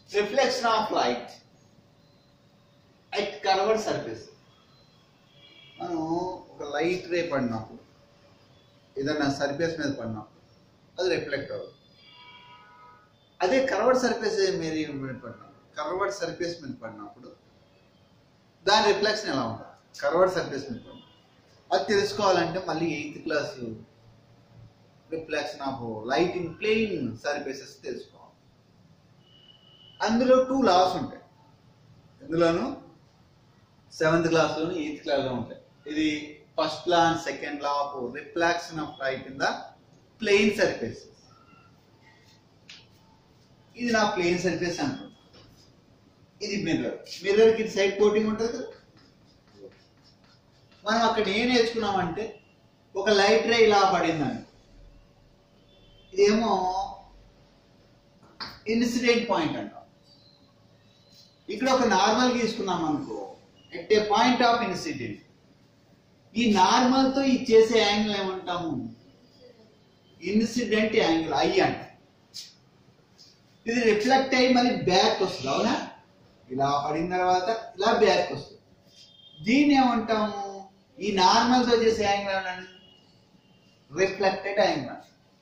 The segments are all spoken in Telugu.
Reflection of light at curved surface మనం ఒక లైట్ రే పడినప్పుడు ఏదైనా సర్ఫేస్ మీద పడినప్పుడు అది రిఫ్లెక్ట్ అవ్వదు అదే కర్వర్డ్ సర్ఫేస్ మీద పడినప్పుడు కర్వర్డ్ సర్ఫేస్ మీద పడినప్పుడు దాని రిఫ్లెక్షన్ ఎలా ఉంటుంది కర్వర్డ్ సర్ఫేస్ మీద పడినప్పుడు అది తెలుసుకోవాలంటే మళ్ళీ eighth class reflection of light in plane surfaces తెలుసుకోవాలి అందులో టూ లాస్ ఉంటాయి ఇందులోను సెవెంత్ క్లాస్లోను ఎయిత్ క్లాస్లో ఉంటాయి ఇది first law and second law of reflection of light in the plane surface ఇది నా ప్లెయిన్ సర్ఫేస్ అంటారు ఇది మిర్రర్ మిర్రర్కి సైడ్ కోటింగ్ ఉంటుంది కదా మనం అక్కడ ఏం నేర్చుకున్నామంటే ఒక లైట్ రే ఇలా పడిందని ఇదేమో ఇన్సిడెంట్ పాయింట్ అంటాం ఇక్కడ ఒక నార్మల్ తీసుకున్నాం అనుకో at a point of incident ఈ నార్మల్ తో ఇది చేసే యాంగిల్ ఏమంటాము ఇన్సిడెంట్ యాంగిల్ ఐ అంట ఇది రిఫ్లెక్ట్ అయ్యి మళ్ళీ బ్యాక్ వస్తుంది అవునా ఇలా పడిన తర్వాత ఇలా బ్యాక్ వస్తుంది దీన్ని ఏమంటాము ఈ నార్మల్ తో చేసే యాంగిల్ అన్నాడు రిఫ్లెక్టెడ్ యాంగిల్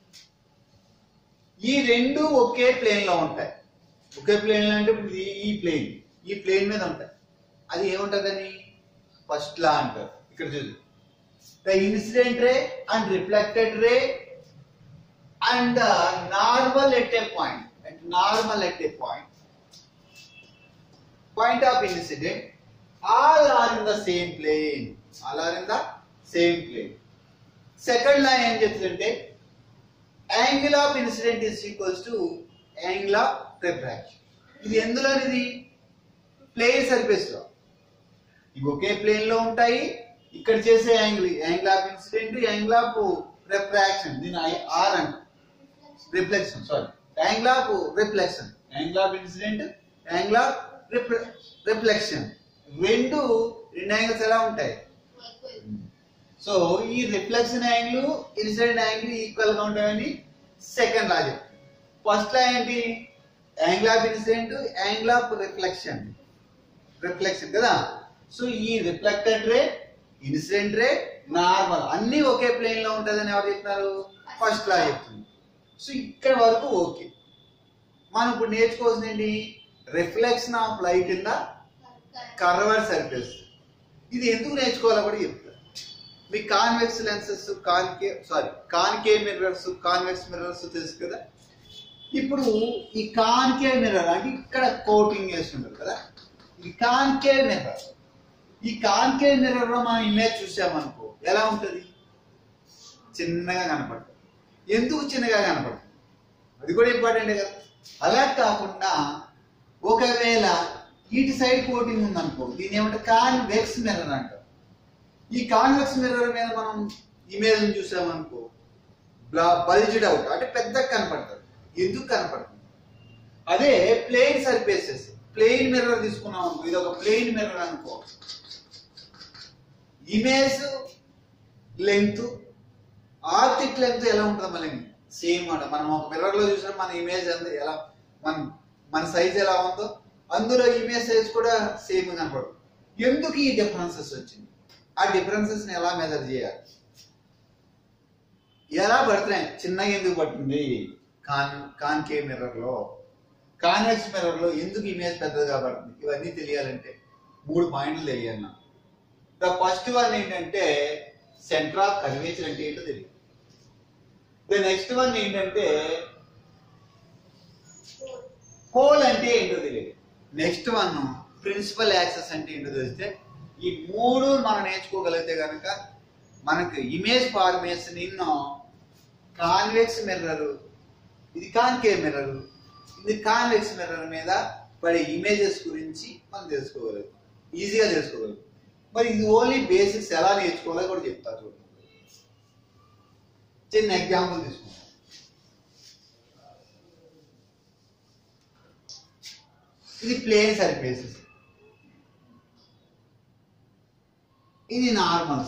ఈ రెండు ఒకే ప్లేన్ లో ఉంటాయి ఒకే ప్లేన్ అంటే ఇప్పుడు ఈ- ఈ ప్లేన్ ఈ ప్లేన్ మీద ఉంటాయి అది ఏముంటదని ఫస్ట్ లా అంటారు ఇక్కడ చూడు the incident ray and reflected ray and normal at a point normal at a point point of incident all are in the same plane all are in the same plane second law ఏం చెప్తుందంటే angle of incident is equals to angle of refraction ఇది ఎందులో ఇది ప్లేన్ సర్ఫేస్ లో ఇవి ఒకే ప్లేన్ లో ఉంటాయి ఇక్కడ చేసే angle angle of incident angle of refraction దీని ఆర్ అంట reflection sorry angle of reflection angle of incident angle of reflection రెండు రెండు యాంగిల్స్ ఎలా ఉంటాయి సో ఈ reflection angle incident angle equal గా ఉంటాయని సెకండ్ లా చెప్తుంది ఫస్ట్ లా ఏంటి angle of incident angle of reflection reflection కదా సో ఈ reflected ray incident ray normal అన్ని ఒకే ప్లేన్ లో ఉంటుందని ఎవరు చెప్తున్నారు ఫస్ట్ లా చెప్తుంది సో ఇక్కడ వరకు ఓకే మనం ఇప్పుడు నేర్చుకోవాల్సింది ఏంటి reflection of light in the curved surface ఇది ఎందుకు నేర్చుకోవాలో కూడా చెప్తారు మీ కాన్వెక్స్ లెన్సెస్ కాన్కే sorry concave mirrors convex mirrors తెలుసు కదా ఇప్పుడు ఈ కాన్కేవ్ మిర్రర్ అంటే ఇక్కడ కోటింగ్ చేస్తుంటారు కదా ఈ కాన్కేవ్ మిర్రర్ ఈ కాన్కేవ్ మిర్రర్ లో మనం ఇమేజ్ చూసామనుకో ఎలా ఉంటది చిన్నగా కనపడుతుంది ఎందుకు చిన్నగా కనపడుతుంది అది కూడా ఇంపార్టెంట్ కదా అలా కాకుండా ఒకవేళ ఇటు సైడ్ కోటింగ్ ఉందనుకో దీని ఏమంటే కాన్వెక్స్ మిర్రర్ అంటారు ఈ కాన్వెక్స్ మిర్రర్ మీద మనం ఇమేజ్ చూసామనుకో బల్జ్డ్ అవుట్ అంటే పెద్దగా కనపడుతుంది ఎందుకు కనపడుతుంది అదే ప్లెయిన్ సర్ఫేసెస్ ప్లెయిన్ మిర్రర్ తీసుకున్నాం అనుకో ఇది ఒక ప్లెయిన్ మిర్రర్ అనుకో ఇమేజ్ లెంత్ ఆబ్జెక్ట్ లెంత్ ఎలా ఉంటుంది మళ్ళీ సేమ్ అట మనం ఒక మిర్రర్ లో చూసిన మన ఇమేజ్ ఎంత ఎలా మన మన సైజ్ ఎలా ఉందో అందులో ఇమేజ్ సైజ్ కూడా సేమ్ కనపడు ఎందుకు ఈ డిఫరెన్సెస్ వచ్చింది ఆ డిఫరెన్సెస్ ని ఎలా మెజర్ చేయాలి ఎలా పడుతున్నాయి చిన్నగా ఎందుకు పడుతుంది కాన్ కాన్కే మిర్రర్ లో కాన్వెక్స్ మిర్రర్ లో ఎందుకు ఇమేజ్ పెద్దగా పడుతుంది ఇవన్నీ తెలియాలంటే మూడు పాయింట్లు తెలియాలి నాకు ద ఫస్ట్ వన్ ఏంటంటే సెంటర్ ఆఫ్ కర్వేచర్ అంటే ఏంటో తెలియదు ద నెక్స్ట్ వన్ ఏంటంటే హోల్ అంటే ఏంటో తెలియదు నెక్స్ట్ వన్ ప్రిన్సిపల్ యాక్సెస్ అంటే ఏంటో తెలిస్తే ఈ మూడు మనం నేర్చుకోగలిగితే కనుక మనకు ఇమేజ్ ఫార్మేషన్ ఇన్నో కాన్వెక్స్ మిర్రర్ ఇది కాన్కేవ్ మిర్రర్ ఇది కాన్వెక్స్ మిర్రర్ మీద పడే ఇమేజెస్ గురించి మనం తెలుసుకోగలుగుతాం ఈజీగా తెలుసుకోగలుగుతాం మరి ఇది ఓన్లీ బేసిక్స్ ఎలా నేర్చుకోవాలో కూడా చెప్తా చూడండి చిన్న ఎగ్జాంపుల్ తీసుకుంటాం ఇది ప్లేన్ సర్ఫేసెస్ ఇది నార్మల్స్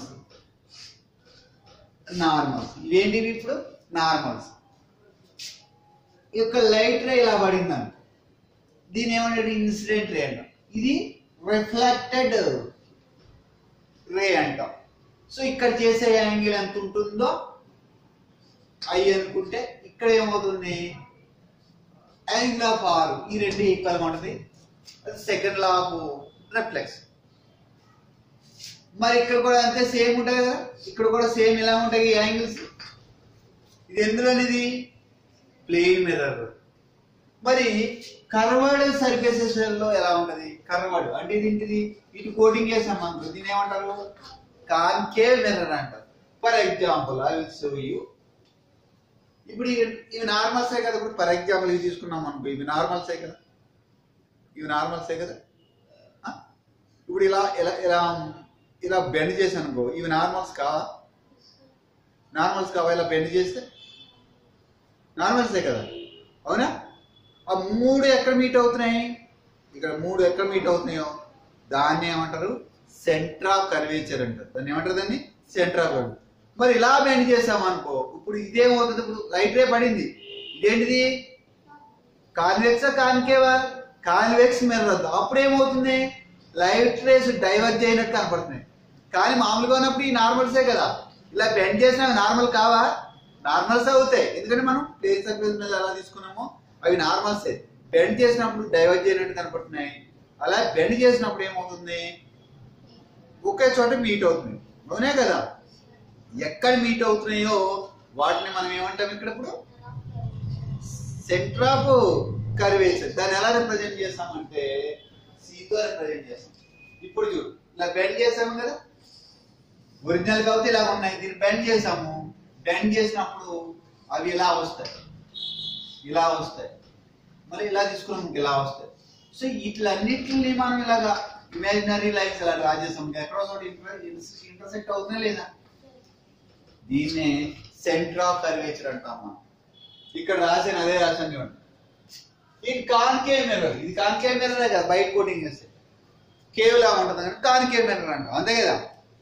నార్మల్స్ ఇవేంటివి ఇప్పుడు నార్మల్స్ ఈ యొక్క లైట్ రే ఇలా పడింది అనుకో దీని ఏమంటారు ఇన్సిడెంట్ రే అంటాం ఇది రిఫ్లెక్టెడ్ రే అంటాం సో ఇక్కడ చేసే యాంగిల్ ఎంత ఉంటుందో ఐ అనుకుంటే ఇక్కడ ఏమవుతుంది యాంగిల్ ఆఫ్ ఆర్ ఈ రెండు ఈక్వల్ ఉంటుంది అది సెకండ్ లా ఆఫ్ రిఫ్లెక్స్ మరి ఇక్కడ కూడా అంతే సేమ్ ఉంటాయి కదా ఇక్కడ కూడా సేమ్ ఎలా ఉంటాయి యాంగిల్స్ ఇది ఎందులోనిది ప్లేన్ మిర్రర్ మరి కర్వర్డ్ సర్ఫేసెస్ లో ఎలా ఉంటది కర్వర్డ్ అంటే ఇది ఏంటిది ఇటు కోటింగ్ చేసాం మనకు దీని ఏమంటారు కాన్కేవ్ మిర్రర్ అంటారు for example I will show you ఇప్పుడు ఇవి- ఇవి నార్మల్సే కదా ఇప్పుడు ఫర్ ఎగ్జాంపుల్ ఇవి తీసుకున్నాం అనుకో ఇవి నార్మల్సే కదా ఇవి నార్మల్సే కదా ఆ? ఇప్పుడు ఇలా ఇలా ఇలా ఇలా బెండ్ చేశాను అనుకో ఇవి నార్మల్స్ కావా నార్మల్స్ కావా ఇలా బెండ్ చేస్తే నార్మల్సే కదా అవునా ఆ మూడు ఎక్కడ మీట్ అవుతున్నాయి ఇక్కడ మూడు ఎక్కడ మీట్ అవుతున్నాయో దాన్ని ఏమంటారు సెంటర్ ఆఫ్ కర్వేచర్ అంటారు దాన్ని ఏమంటారు దాన్ని సెంటర్ ఆఫ్ కర్వ్ మరి ఇలా బెండ్ చేసామనుకో ఇప్పుడు ఇదేమవుతుంది ఇప్పుడు లైట్ రే పడింది ఇదేంటిది కాన్వెక్స్ కాన్కేవా కాన్వెక్స్ మిర్రర్ అప్పుడు ఏమవుతుంది లైట్ రేస్ డైవర్జ్ అయినట్టు కనపడుతున్నాయి కానీ మామూలుగా ఉన్నప్పుడు ఈ నార్మల్సే కదా ఇలా బెండ్ చేసినా నార్మల్ కావా నార్మల్స్ అవుతాయి ఎందుకంటే మనం ప్లేన్ సర్ఫేస్ మీద ఎలా తీసుకున్నామో అవి నార్మల్సే బెండ్ చేసినప్పుడు డైవర్జ్ అయినట్టు కనపడుతున్నాయి అలా బెండ్ చేసినప్పుడు ఏమవుతుంది ఒకే చోట మీట్ అవుతుంది అవునే కదా ఎక్కడ మీట్ అవుతున్నాయో వాటిని మనం ఏమంటాం ఇక్కడ ఇప్పుడు సెంటర్ ఆఫ్ కర్వేచర్ దాన్ని ఎలా రిప్రజెంట్ చేస్తామంటే సీతో రిప్రజెంట్ చేస్తాం ఇప్పుడు చూడు ఇలా బెండ్ చేసాము కదా ఒరిజినల్ కాబట్టి ఇలా ఉన్నాయి దీన్ని బెండ్ చేసాము బెండ్ చేసినప్పుడు అవి ఇలా వస్తాయి ఇలా వస్తాయి మరి ఇలా తీసుకున్నాం ఇంక ఇలా వస్తాయి సో ఇట్లన్నిటిని మనం ఇలాగా ఇమాజినరీ లైన్స్ ఇలా డ్రా చేసాం ఇంకా ఎక్కడో చోట ఇంటర్సెక్ట్ అవుతుందా లేదా దీన్నే సెంటర్ ఆఫ్ కర్వేచర్ అంటాం మనం ఇక్కడ రాసిన అదే రాశాను చూడండి ఇది కాన్కేవ్ మిర్రర్ ఇది కాన్కేవ్ మిర్రర్ కదా బయట కోటింగ్ చేస్తే కేవ్ లా ఉంటుంది కానీ కాన్కేవ్ మిర్రర్ అంటాం అంతే కదా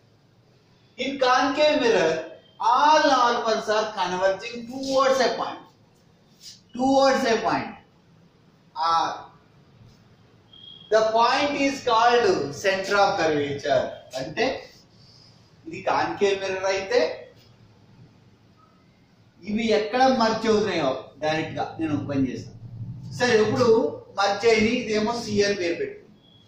in concave mirror all normals are converging towards a point towards a point or the point is called centre of curvature అంటే ఇది కాన్కేవ్ మిర్రర్ అయితే ఇవి ఎక్కడ మర్చి అవుతున్నాయో డైరెక్ట్ గా నేను ఒక పని చేస్తాను సరే ఇప్పుడు మర్చి అయింది ఇదేమో సిఆర్ పేరు పెట్టు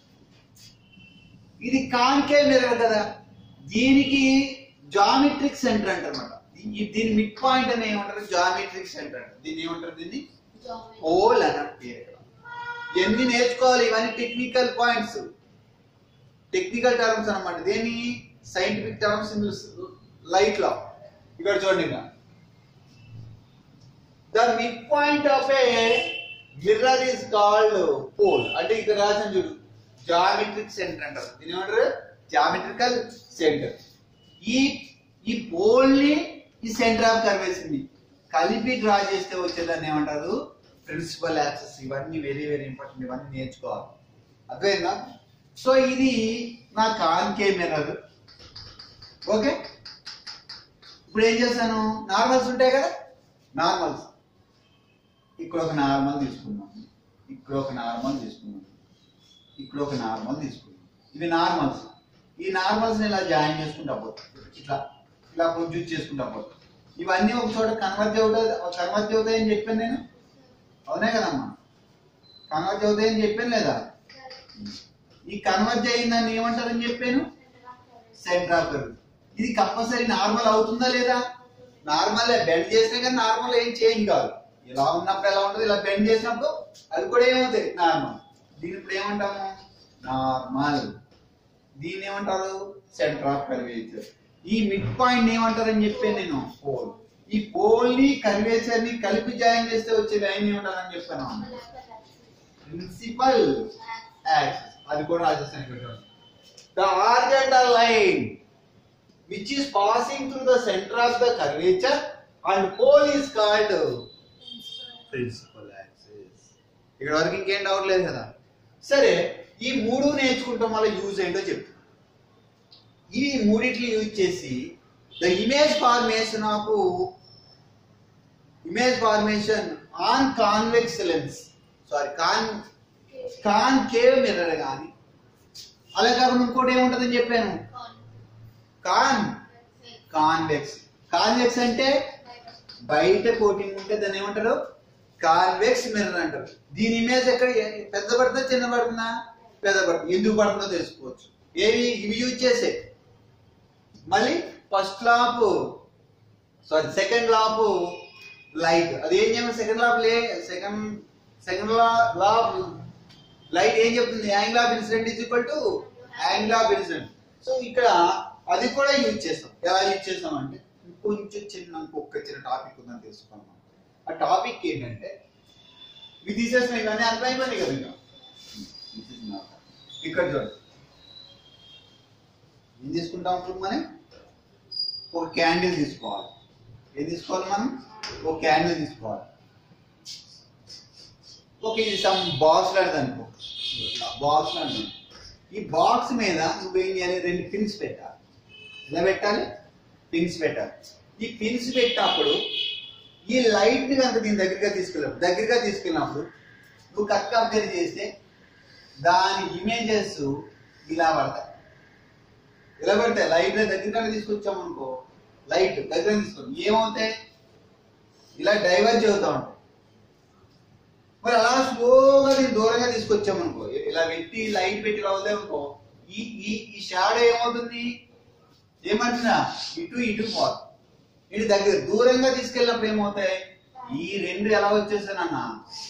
ఇది కాన్కే మిర్రర్ కదా దీనికి జామెట్రిక్ సెంటర్ అంటారు అనమాట దీని మిడ్ పాయింట్ అని ఏమంటారు జామెట్రిక్ సెంటర్ అంటారు దీన్ని ఏమంటారు దీన్ని హోల్ అని పేరు ఇక్కడ ఎన్ని నేర్చుకోవాలి ఇవన్నీ టెక్నికల్ పాయింట్స్ టెక్నికల్ టర్మ్స్ అన్నమాట దేని సైంటిఫిక్ టర్మ్స్ లైట్ లో ఇక్కడ చూడండి ఇంకా the mid point of a mirror is called pole అంటే ఇక్కడ రాసిన చూడు జామెట్రిక్ సెంటర్ అంటారు దీని ఏమంటారు జామెట్రికల్ సెంటర్ ఈ ఈ పోల్ ని ఈ సెంటర్ ఆఫ్ కర్వేషన్ ని కలిపి డ్రా చేస్తే వచ్చేదాన్ని ఏమంటారు ప్రిన్సిపల్ యాక్సెస్ ఇవన్నీ వెరీ వెరీ ఇంపార్టెంట్ ఇవన్నీ నేర్చుకోవాలి అర్థమైందా సో ఇది నా కాన్కే మిర్రర్ ఓకే ఇప్పుడు ఏం చేశాను నార్మల్స్ ఉంటాయి కదా నార్మల్స్ ఇక్కడ ఒక నార్మల్ తీసుకున్నాం ఇక్కడ ఒక నార్మల్ తీసుకున్నాం ఇక్కడ ఒక నార్మల్ తీసుకున్నాం ఇవి నార్మల్స్ ఈ నార్మల్స్ ఇలా జాయిన్ చేసుకుంటా పోతాం ఇట్లా ఇలా ప్రొడ్యూస్ చేసుకుంటా పోతాం ఇవన్నీ ఒక చోట కన్వర్జ్ అవుతుంది కన్వర్జ్ అవుతాయి అని చెప్పాను నేను అవునే కదమ్మా కన్వర్జ్ అవుతాయి అని చెప్పాను లేదా ఈ కన్వర్జ్ అయిందని ఏమంటారని చెప్పాను సెంటర్ ఆఫ్ కర్వ్ ఇది కంపల్సరీ నార్మల్ అవుతుందా లేదా నార్మల్ బెండ్ చేసినా కానీ నార్మల్ ఏం చేంజ్ కాదు ఇలా ఉన్నప్పుడు ఎలా ఉంటుంది ఇలా బెండ్ చేసినప్పుడు అది కూడా ఏమవుతాయి నార్మల్ దీని ఇప్పుడు ఏమంటాము నార్మల్ దీన్ని ఏమంటారు సెంటర్ ఆఫ్ కర్వేచర్ ఈ మిడ్ పాయింట్ ఏమంటారని చెప్పాను నేను పోల్ ఈ పోల్ ని కర్వేచర్ ని కలిపి జాయిన్ చేస్తే వచ్చే లైన్ ఏమంటారని చెప్పాను ప్రిన్సిపల్ యాక్సిస్ అది కూడా రాసేస్తాను ఇక్కడ the horizontal line which is passing through the center of the curvature and pole is called principal axis ఇక్కడ వరకు ఇంకేం డౌట్ లేదు కదా సరే ఈ మూడు నేర్చుకుంటాం వల్ల యూజ్ ఏంటో చెప్తా ఇవి మూడిట్లు యూజ్ చేసి the image formation of image formation on convex lens sorry con concave mirror కానీ అలా కాకుండా ఇంకోటి ఏముంటుందని చెప్పాను కాన్ కాన్వెక్స్ కాన్వెక్స్ అంటే బయట కోటింగ్ ఉంటే దాన్ని ఏమంటారు కాన్వెక్స్ మిర్రర్ అంటారు దీని ఇమేజ్ ఎక్కడ పెద్ద పడుతుందా చిన్న పడుతుందా పెద్ద పడుతుంది ఎందుకు పడుతుందో తెలుసుకోవచ్చు ఏవి ఇవి యూజ్ చేసే మళ్ళీ first law sorry second law light అది ఏం చెప్పి సెకండ్ లాప్ లే సెకండ్ సెకండ్ లా లాప్ లైట్ ఏం చెప్తుంది angle of incident is equal to angle of incident so ఇక్కడ అది కూడా యూజ్ చేస్తాం ఎలా యూజ్ చేస్తాం అంటే కొంచెం చిన్న ఇంకొక చిన్న టాపిక్ ఉందని తెలుసుకున్నాం ఆ టాపిక్ ఏంటంటే ఇవి తీసేసిన ఇవన్నీ అర్థమైపోయినాయి కదా ఇంకా ఇక్కడ చూడండి ఏం తీసుకుంటాం ఇప్పుడు మనం ఒక క్యాండిల్ తీసుకోవాలి ఏం తీసుకోవాలి మనం ఒక క్యాండిల్ తీసుకోవాలి ఓకే ఇది సమ్ బాక్స్ లాంటిది అనుకో బాక్స్ లాంటిది ఈ బాక్స్ మీద నువ్వేం చేయాలి రెండు పిన్స్ పెట్టాలి ఎలా పెట్టాలి పిన్స్ పెట్టాలి ఈ పిన్స్ పెట్టినప్పుడు ఈ లైట్ ని కనుక దీని దగ్గరగా తీసుకెళ్ళినప్పుడు దగ్గరగా తీసుకెళ్ళినప్పుడు నువ్వు కరెక్ట్గా అబ్జర్వ్ చేస్తే దాని ఇమేజెస్ ఇలా పడతాయి ఇలా పడతాయి లైట్ దగ్గరగా తీసుకొచ్చాం అనుకో లైట్ దగ్గర తీసుకొచ్చాం ఏమవుతాయి ఇలా డైవర్జ్ అవుతా ఉంటాయి మరి అలా స్లోగా దీన్ని దూరంగా తీసుకొచ్చాం అనుకో ఇలా పెట్టి లైట్ పెట్టి ఇలా వదిలేమనుకో ఈ ఈ ఈ షాడో ఏమవుతుంది ఏమంటున్నా ఇటు ఇటు పోదు ఇటు దగ్గర దూరంగా తీసుకెళ్ళినప్పుడు ఏమవుతాయి ఈ రెండు ఎలా వచ్చేసానన్నా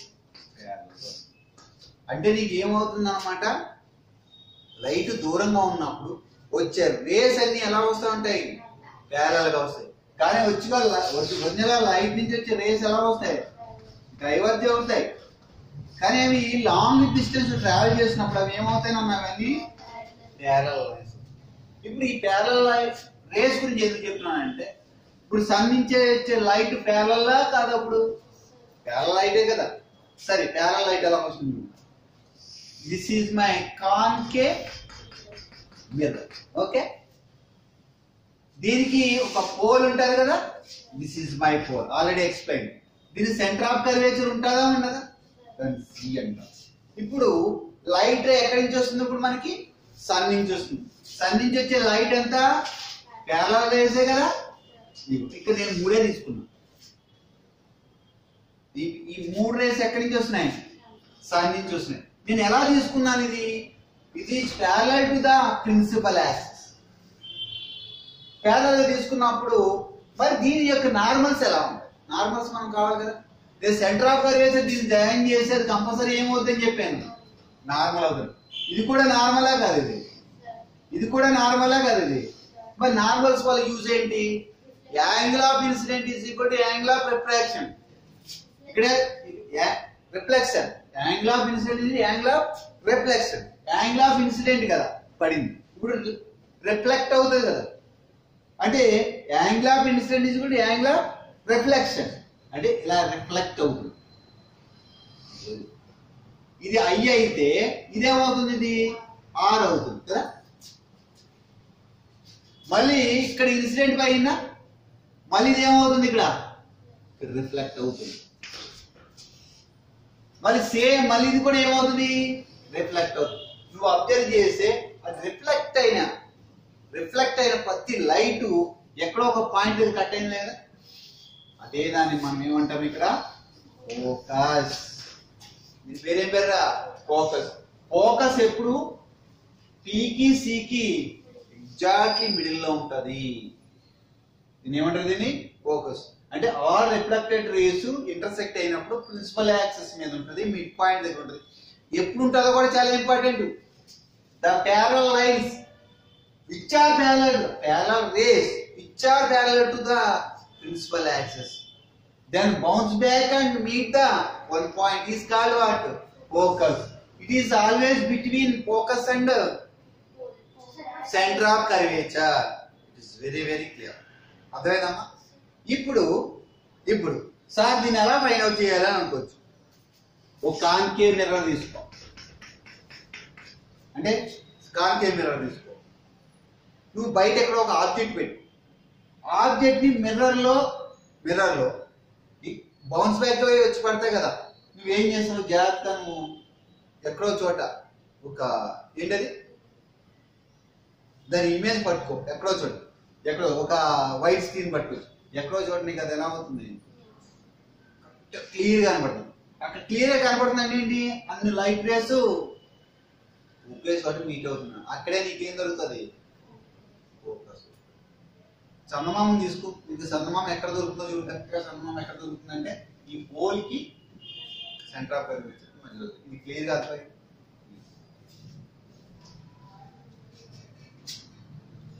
అంటే నీకు ఏమవుతుంది అనమాట లైట్ దూరంగా ఉన్నప్పుడు వచ్చే రేస్ అన్ని ఎలా వస్తూ ఉంటాయి ప్యారల్ గా వస్తాయి కానీ వచ్చి ఒరిజినల్ లైట్ నుంచి వచ్చే రేస్ ఎలా వస్తాయి డైవర్జ్ అవుతాయి కానీ అవి లాంగ్ డిస్టెన్స్ ట్రావెల్ చేసినప్పుడు అవి ఏమవుతాయి అన్న అవన్నీ ప్యారల్ రేస్ ఇప్పుడు ఈ ప్యారల్ రేస్ గురించి ఎందుకు చెప్తున్నానంటే ఇప్పుడు సన్ నుంచే వచ్చే లైట్ ప్యారల్లా కాదు అప్పుడు ప్యారల్ లైటే కదా సరే ప్యారల్ లైట్ ఎలా వస్తుంది this is my concave mirror okay దీనికి ఒక పోల్ ఉంటుంది కదా this is my pole already explain దీని సెంటర్ ఆఫ్ కర్వేచర్ ఉంటుందా ఉండదా దాన్ని సి అంటాం ఇప్పుడు లైట్ రే ఎక్కడి నుంచి వస్తుంది ఇప్పుడు మనకి సన్ నుంచి వస్తుంది సన్ నుంచి వచ్చే లైట్ ఎంత ప్యారల్ రేసే కదా ఇదిగో, ఇక్కడ నేను మూడే తీసుకున్నా ఈ ఈ మూడు రేస్ ఎక్కడి నుంచి వస్తున్నాయి సన్ నుంచి వస్తున్నాయి నేను ఎలా తీసుకున్నాను ఇది ఇది parallel to the principal axis parallel తీసుకున్నప్పుడు మరి దీని యొక్క నార్మల్స్ ఎలా ఉంటాయి నార్మల్స్ మనం కావాలి కదా నేను సెంటర్ ఆఫ్ కర్వేచర్ దీన్ని జాయిన్ చేసేది కంపల్సరీ ఏమవుతుందని చెప్పాను నార్మల్ అవుతుంది ఇది కూడా నార్మలా కాదు ఇది ఇది కూడా నార్మలా కాదు ఇది మరి నార్మల్స్ వల్ల యూజ్ ఏంటి angle of incident is equal to angle of refraction ఇక్కడ రిఫ్లెక్షన్ యాంగిల్ ఆఫ్ ఇన్సిడెంట్ ఇది angle of reflection angle of incident కదా పడింది ఇప్పుడు రిఫ్లెక్ట్ అవుతుంది కదా అంటే యాంగిల్ ఆఫ్ ఇన్సిడెంట్ ఇది కూడా యాంగిల్ ఆఫ్ రిఫ్లెక్షన్ అంటే ఇలా రిఫ్లెక్ట్ అవుతుంది ఇది ఐ అయితే ఇదేమవుతుంది ఇది ఆర్ అవుతుంది కదా మళ్ళీ ఇక్కడ ఇన్సిడెంట్ పైన మళ్ళీ ఇది ఏమవుతుంది ఇక్కడ రిఫ్లెక్ట్ అవుతుంది మళ్ళీ సేమ్ మళ్ళీ ఇది కూడా ఏమవుతుంది రిఫ్లెక్ట్ అవుతుంది నువ్వు అబ్జర్వ్ చేస్తే అది రిఫ్లెక్ట్ అయిన రిఫ్లెక్ట్ అయిన ప్రతి లైట్ ఎక్కడో ఒక పాయింట్ దగ్గర కట్ అయింది లేదా అదే దాన్ని మనం ఏమంటాం ఇక్కడ ఫోకస్ దీని పేరేం పేరురా ఫోకస్ ఫోకస్ ఎప్పుడు పీకి సికి ఎగ్జాక్ట్లీ మిడిల్ లో ఉంటది దీన్ని ఏమంటారు దీన్ని ఫోకస్ అంటే ఆల్ రిఫ్లెక్టెడ్ రేస్ ఇంటర్సెక్ట్ అయినప్పుడు ప్రిన్సిపల్ యాక్సెస్ మీద ఉంటుంది మిడ్ పాయింట్ దగ్గర ఉంటుంది ఎప్పుడు ఉంటుందో కూడా చాలా important the parallel lines which are parallel parallel rays which are parallel to the principal axis then bounce back and meet the one point is called what focus it is always between focus and uh, center of curvature it is very very clear అర్థమైందమ్మా ఇప్పుడు ఇప్పుడు సార్ దీన్ని ఎలా ఫైండ్ అవుట్ చేయాలని అనుకోవచ్చు ఒక కాన్కేవ్ మిర్రర్ తీసుకో అంటే కాన్కేవ్ మిర్రర్ తీసుకో నువ్వు బయట ఎక్కడ ఒక ఆబ్జెక్ట్ పెట్టు ఆబ్జెక్ట్ ని మిర్రర్ లో మిర్రర్ లో బౌన్స్ బ్యాక్ వచ్చి పడతాయి కదా నువ్వేం చేస్తావు జాగ్రత్త నువ్వు ఎక్కడో చోట ఒక ఏంటది దాని ఇమేజ్ పట్టుకో ఎక్కడో చోట ఎక్కడో ఒక వైట్ స్క్రీన్ పట్టుకో ఎక్కడో చోట నీకు అది ఎలా అవుతుంది క్లియర్ కనపడుతుంది అక్కడ క్లియర్ గా కనపడుతుంది అంటే ఏంటి అన్ని లైట్ రేస్ ఒకే చోట మీట్ అవుతున్నాయి అక్కడే నీకేం దొరుకుతుంది ఫోకస్ చందమామం తీసుకో నీకు చందమామ ఎక్కడ దొరుకుతుందో చూడు కరెక్ట్గా చందమామ ఎక్కడ దొరుకుతుందంటే ఈ పోల్ కి సెంటర్ ఆఫ్ మధ్యలో ఇది క్లియర్ గా అర్థమైంది